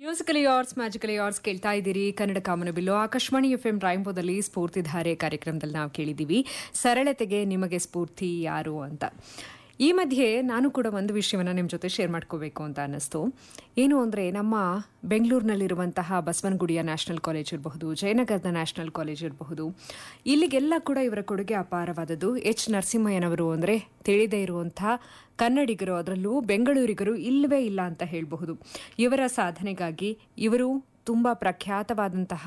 musically ಯಾರ್ಸ್ magically ಯಾರ್ಸ್ ಕೇಳ್ತಾ ಇದ್ದೀರಿ ಕನ್ನಡ ಕಾಮನ ಬಿಲ್ಲು ಆಕಾಶವಾಣಿ ಎಫ್ ಎಂ ರಾಯಂಪುರದಲ್ಲಿ ಸ್ಫೂರ್ತಿಧಾರೆ ಕಾರ್ಯಕ್ರಮದಲ್ಲಿ ನಾವು ಕೇಳಿದ್ದೀವಿ ಸರಳತೆಗೆ ನಿಮಗೆ ಸ್ಫೂರ್ತಿ ಯಾರು ಅಂತ ಈ ಮಧ್ಯೆ ನಾನು ಕೂಡ ಒಂದು ವಿಷಯವನ್ನು ನಿಮ್ಮ ಜೊತೆ ಶೇರ್ ಮಾಡ್ಕೋಬೇಕು ಅಂತ ಅನ್ನಿಸ್ತು ಏನು ಅಂದರೆ ನಮ್ಮ ಬೆಂಗಳೂರಿನಲ್ಲಿರುವಂತಹ ಬಸವನಗುಡಿಯ ನ್ಯಾಷನಲ್ ಕಾಲೇಜ್ ಇರಬಹುದು ಜಯನಗರದ ನ್ಯಾಷನಲ್ ಕಾಲೇಜ್ ಇರಬಹುದು ಇಲ್ಲಿಗೆಲ್ಲ ಕೂಡ ಇವರ ಕೊಡುಗೆ ಅಪಾರವಾದದ್ದು ಎಚ್ ನರಸಿಂಹಯ್ಯನವರು ಅಂದರೆ ತಿಳಿದೇ ಇರುವಂಥ ಕನ್ನಡಿಗರು ಅದರಲ್ಲೂ ಬೆಂಗಳೂರಿಗರು ಇಲ್ಲವೇ ಇಲ್ಲ ಅಂತ ಹೇಳಬಹುದು ಇವರ ಸಾಧನೆಗಾಗಿ ಇವರು ತುಂಬ ಪ್ರಖ್ಯಾತವಾದಂತಹ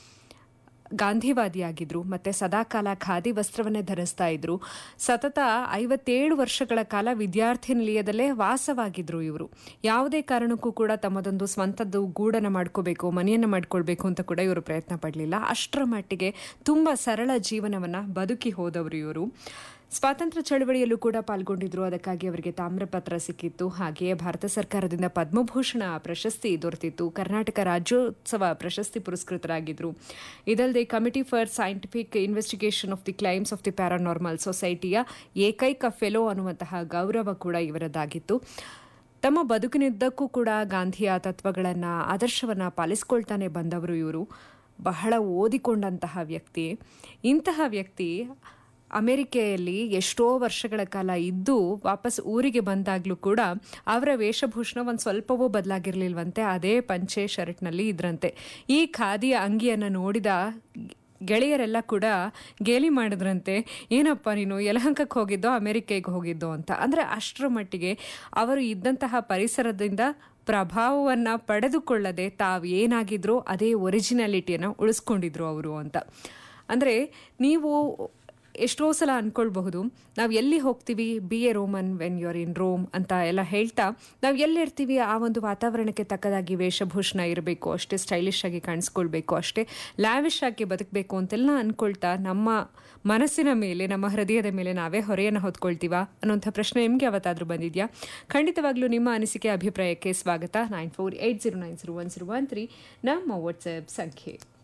ಗಾಂಧಿವಾದಿಯಾಗಿದ್ರು ಮತ್ತೆ ಸದಾಕಾಲ ಖಾದಿ ವಸ್ತ್ರವನ್ನೇ ಧರಿಸ್ತಾ ಇದ್ರು ಸತತ ಐವತ್ತೇಳು ವರ್ಷಗಳ ಕಾಲ ವಿದ್ಯಾರ್ಥಿ ನಿಲಯದಲ್ಲೇ ವಾಸವಾಗಿದ್ರು ಇವರು ಯಾವುದೇ ಕಾರಣಕ್ಕೂ ಕೂಡ ತಮ್ಮದೊಂದು ಸ್ವಂತದ್ದು ಗೂಡನ್ನು ಮಾಡ್ಕೋಬೇಕು ಮನೆಯನ್ನು ಮಾಡ್ಕೊಳ್ಬೇಕು ಅಂತ ಕೂಡ ಇವರು ಪ್ರಯತ್ನ ಪಡಲಿಲ್ಲ ಅಷ್ಟರ ಮಟ್ಟಿಗೆ ತುಂಬ ಸರಳ ಜೀವನವನ್ನು ಬದುಕಿ ಹೋದವರು ಇವರು ಸ್ವಾತಂತ್ರ್ಯ ಚಳವಳಿಯಲ್ಲೂ ಕೂಡ ಪಾಲ್ಗೊಂಡಿದ್ರು ಅದಕ್ಕಾಗಿ ಅವರಿಗೆ ತಾಮ್ರಪತ್ರ ಸಿಕ್ಕಿತ್ತು ಹಾಗೆಯೇ ಭಾರತ ಸರ್ಕಾರದಿಂದ ಪದ್ಮಭೂಷಣ ಪ್ರಶಸ್ತಿ ದೊರೆತಿತ್ತು ಕರ್ನಾಟಕ ರಾಜ್ಯೋತ್ಸವ ಪ್ರಶಸ್ತಿ ಪುರಸ್ಕೃತರಾಗಿದ್ರು ಇದಲ್ಲದೆ committee for scientific investigation of the claims of the paranormal ಸೊಸೈಟಿಯ ಏಕೈಕ ಫೆಲೋ ಅನ್ನುವಂತಹ ಗೌರವ ಕೂಡ ಇವರದಾಗಿತ್ತು ತಮ್ಮ ಬದುಕಿನಿದ್ದಕ್ಕೂ ಕೂಡ ಗಾಂಧಿಯ ತತ್ವಗಳನ್ನು ಆದರ್ಶವನ್ನು ಪಾಲಿಸ್ಕೊಳ್ತಾನೆ ಬಂದವರು ಇವರು ಬಹಳ ಓದಿಕೊಂಡಂತಹ ವ್ಯಕ್ತಿ ಇಂತಹ ವ್ಯಕ್ತಿ ಅಮೆರಿಕೆಯಲ್ಲಿ ಎಷ್ಟೋ ವರ್ಷಗಳ ಕಾಲ ಇದ್ದು ವಾಪಸ್ ಊರಿಗೆ ಬಂದಾಗಲೂ ಕೂಡ ಅವರ ವೇಷಭೂಷಣ ಒಂದು ಸ್ವಲ್ಪವೂ ಬದಲಾಗಿರ್ಲಿಲ್ವಂತೆ ಅದೇ ಪಂಚೆ ಶರ್ಟ್ನಲ್ಲಿ ಇದ್ರಂತೆ ಈ ಖಾದಿಯ ಅಂಗಿಯನ್ನು ನೋಡಿದ ಗೆಳೆಯರೆಲ್ಲ ಕೂಡ ಗೇಲಿ ಮಾಡಿದ್ರಂತೆ ಏನಪ್ಪ ನೀನು ಯಲಹಂಕಕ್ಕೆ ಹೋಗಿದ್ದೋ ಅಮೆರಿಕೆಗೆ ಹೋಗಿದ್ದೋ ಅಂತ ಅಂದರೆ ಅಷ್ಟರ ಮಟ್ಟಿಗೆ ಅವರು ಇದ್ದಂತಹ ಪರಿಸರದಿಂದ ಪ್ರಭಾವವನ್ನು ಪಡೆದುಕೊಳ್ಳದೆ ತಾವು ಏನಾಗಿದ್ರೋ ಅದೇ ಒರಿಜಿನಾಲಿಟಿಯನ್ನು ಉಳಿಸ್ಕೊಂಡಿದ್ರು ಅವರು ಅಂತ ಅಂದರೆ ನೀವು ಎಷ್ಟೋ ಸಲ ಅನ್ಕೊಳ್ಬಹುದು ನಾವು ಎಲ್ಲಿ ಹೋಗ್ತೀವಿ be a Roman when you're in Rome ಅಂತ ಎಲ್ಲ ಹೇಳ್ತಾ ನಾವು ಎಲ್ಲಿರ್ತೀವಿ ಆ ಒಂದು ವಾತಾವರಣಕ್ಕೆ ತಕ್ಕದಾಗಿ ವೇಷಭೂಷಣ ಇರಬೇಕು ಅಷ್ಟೇ ಸ್ಟೈಲಿಶ್ ಆಗಿ ಕಾಣಿಸ್ಕೊಳ್ಬೇಕು ಅಷ್ಟೇ ಲ್ಯಾವಿಶ್ ಆಗಿ ಬದುಕಬೇಕು ಅಂತೆಲ್ಲ ಅನ್ಕೊಳ್ತಾ ನಮ್ಮ ಮನಸ್ಸಿನ ಮೇಲೆ ನಮ್ಮ ಹೃದಯದ ಮೇಲೆ ನಾವೇ ಹೊರೆಯನ್ನು ಹೊತ್ಕೊಳ್ತೀವಾ ಅನ್ನೋಂಥ ಪ್ರಶ್ನೆ ನಿಮಗೆ ಯಾವತ್ತಾದರೂ ಬಂದಿದೆಯಾ ಖಂಡಿತವಾಗ್ಲೂ ನಿಮ್ಮ ಅನಿಸಿಕೆ ಅಭಿಪ್ರಾಯಕ್ಕೆ ಸ್ವಾಗತ nine four eight zero nine zero one zero one three ನಮ್ಮ ವಾಟ್ಸ್ಆ್ಯಪ್ ಸಂಖ್ಯೆ